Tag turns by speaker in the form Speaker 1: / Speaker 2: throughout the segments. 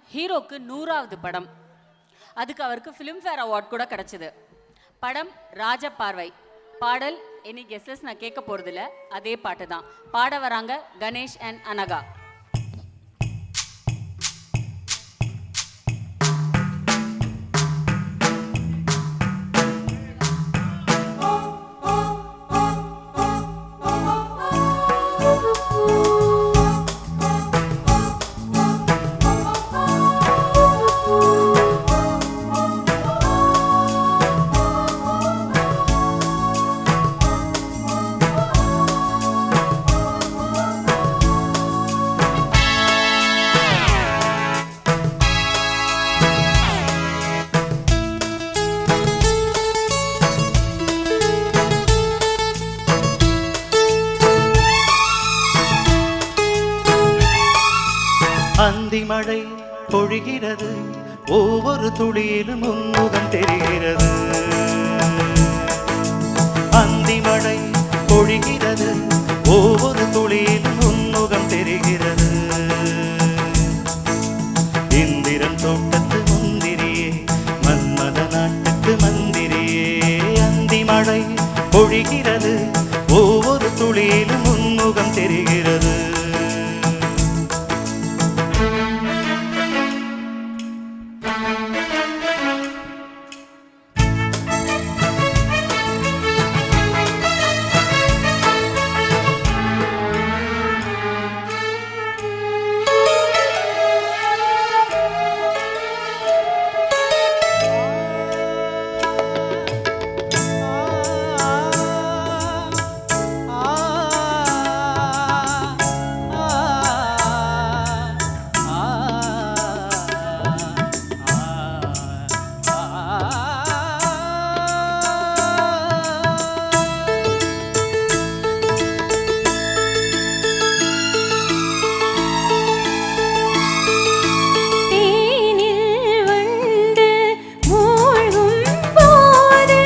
Speaker 1: ஹீரோக்கு நூறாவது படம் அதுக்கு அவருக்கு ஃபிலிம்ஃபேர் அவார்ட் கூட கிடைச்சது படம் ராஜபார்வை பாடல் எனி கெஸ்ஸஸ் நான் கேட்க போறதில்ல அதே பாட்டு தான் பாட வராங்க கணேஷ் அண்ட் அனகா
Speaker 2: அந்தி மழை பொழிகிறது ஒவ்வொரு துளியிலும் உன்முகம் தெரிகிறது அந்தி மழை பொழிகிறது ஒவ்வொரு துளியிலும் உன்முகம் தெரிகிறது இந்திரன் தோட்டத்து முந்திரியே மன்மத நாட்டுக்கு மந்திரியே அந்தி மழை பொழிகிறது ஒவ்வொரு துளியிலும் உன்முகம் தெரிகிறது
Speaker 3: தேனில் வண்டு மூழ்கும் போது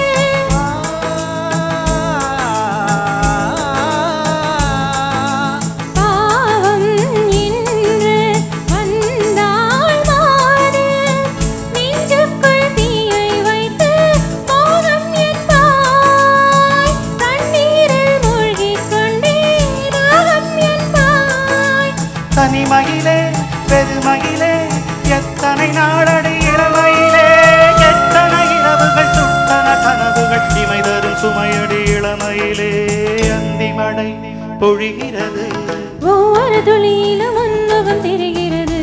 Speaker 3: பாவம் என்று வந்தாள் மாறு நெஞ்சுக்குள் தீயை வைத்து மௌனம் என்பாய் தண்ணீரில் மூழ்கிக் கொண்டே தாகம் என்பாய்
Speaker 2: தனிமயிலே பெருமயிலே எத்தனை நாளடி இளமையிலே எத்தனை இரவுகள் சுட்டன கனவுகள் இமை தரும் சுமையடி இளமையிலே அந்தி மழை பொழிகிறது
Speaker 3: ஒவ்வொரு துளியிலும் உன்முகம் தெரிகிறது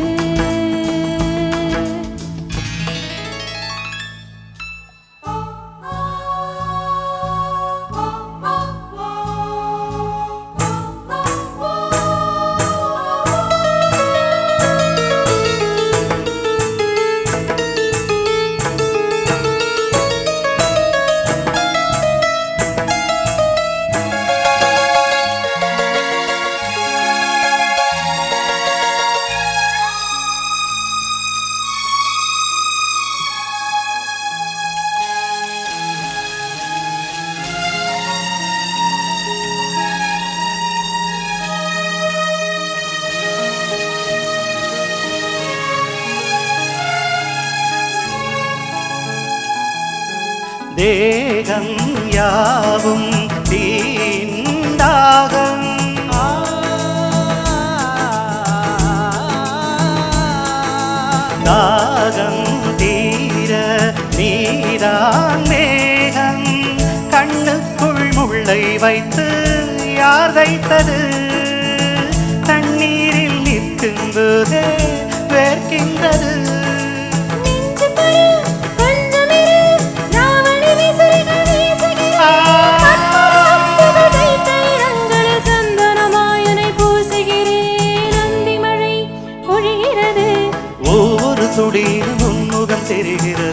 Speaker 2: தேகம் யாவும் தீண்டாகம் தாகம் தீர நீதான் மேகம் கண்ணுக்குள் முள்ளை வைத்து யார் தைத்தது தண்ணீரில் நிற்கும் போதே வேர்க்கின்றது
Speaker 3: நெஞ்சு பரு கொஞ்சமிரு ராவணி விசிறிகள் வீசுகிறேன் அற்புதம் வைத்த இடங்களில் சந்தனமாயனை பூசுகிறேன் அந்தி மழை பொழிகிறது
Speaker 2: ஒவ்வொரு துளியிலும் உன்முகம் தெரிகிறது